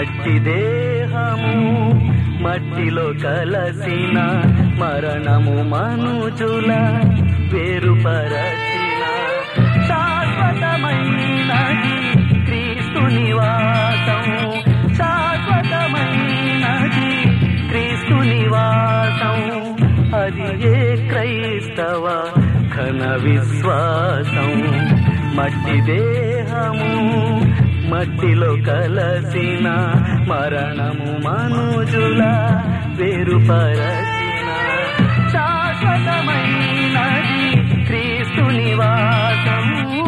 మట్టి దేహము మట్టిలో కలసిన మరణము మనుజుల వేరుపరచిన శాశ్వతమైనది క్రీస్తు నివాసం శాశ్వతమైనది క్రీస్తు నివాసం అది ఏ క్రైస్తవ ఘన విశ్వాసం మట్టి దేహము మట్టిలో కలసిన మరణము మనుజుల వేరుపరచిన శాశ్వతమైనది క్రీస్తు నివాసం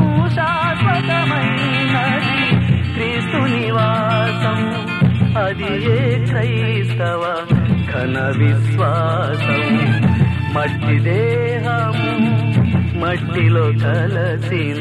శాశ్వతమైనది క్రీస్తు నివాసం అది ఏ క్రైస్తవ ఘన విశ్వాసం మట్టి దేహము మట్టిలో కలసిన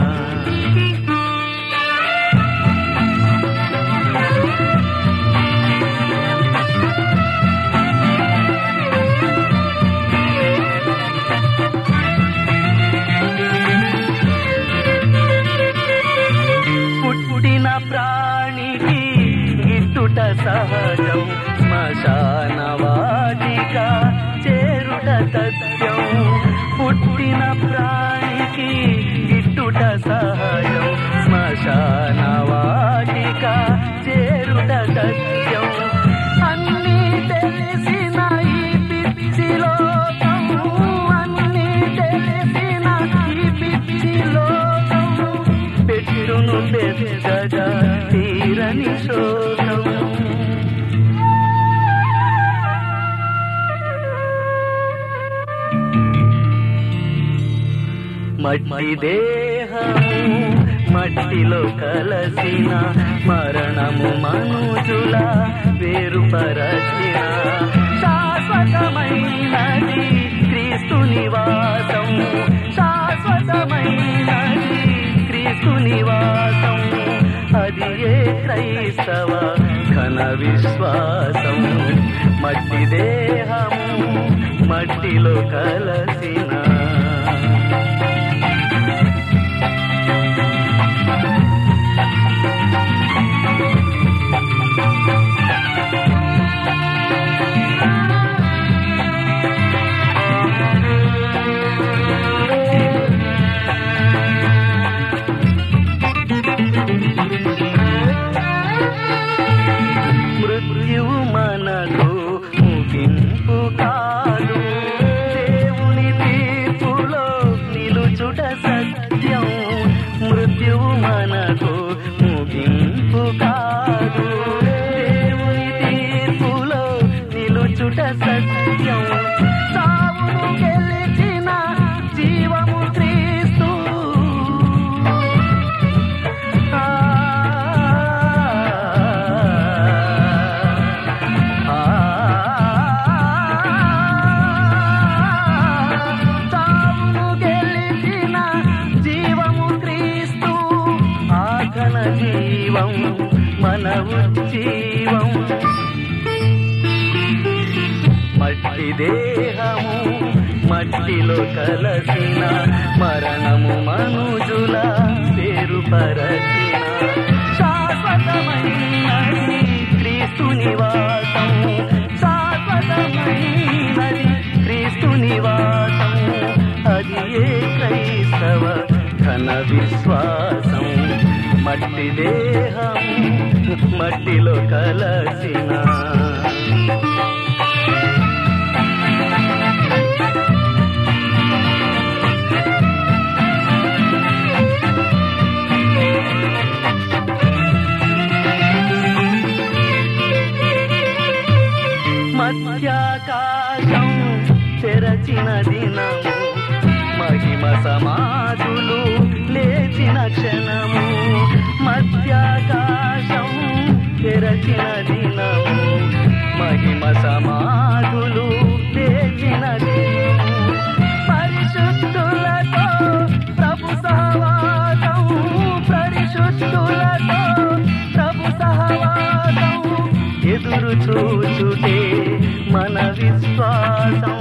పుట్టిన ప్రాణికి గిట్టుట సహజం శ్మశాన వాటిక చేరుట సత్యం పుట్టిన ప్రాణికి గిట్టుట సహజం శ్మశాన వాటిక చేరుట సత్యం అన్నీ తెలిసిన ఈ పిచ్చి లోకం అన్నీ తెలిసిన ఈ పిచ్చి లోకం పెట్టును పెద్దగా తీరని శోకం మట్టి దేహము మట్టిలో కలసిన మరణము మనుజుల వేరుపరచిన శాశ్వతమైనది క్రీస్తు నివాసం శాశ్వతమైనది క్రీస్తు నివాసం అది ఏ క్రైస్తవ ఘన విశ్వాసం మట్టి దేహము మట్టిలో కలసిన మృత్యువు మనకు ముగింపు కాదు దేవుని తీర్పులో నిలుచుట సత్యం మృత్యువు మనకు ముగింపు కాదు దేవుని తీర్పులో నిలుచుట సత్యం సావును గెలిచిన జీవము క్రీస్తు ఆ తాము గెలిచిన జీవము క్రీస్తు ఆఘన జీవం మన ఉజ్జీవం మట్టి దేహము మట్టిలో కలసిన మరణము మనుజుల పేరుపరచిన శాశ్వతమైనది క్రీస్తు నివాసం శాశ్వతమైనది క్రీస్తు నివాసం అది ఏ క్రైస్తవ ఘన విశ్వాసం మట్టి దేహం మట్టిలో కలసిన మధ్యాకాశం తెరచిన దినము మహిమ సమాధులు లేచిన క్షణము మధ్యాకాశం తెరచిన దినము మహిమ సమాధులు లేచిన దినము పరిశుద్ధులతో ప్రభు సహవాసం పరిశుద్ధులతో ప్రభు సహవాసం ఎదురు చూచుటే మన విశ్వాసం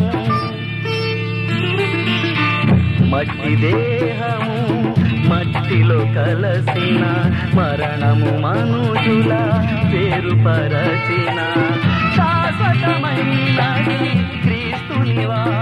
మట్టి దేహము మట్టిలో కలసిన మరణము మనుజుల పేరు ఏర్పరచిన శాశ్వతమైనది క్రీస్తు నివాసం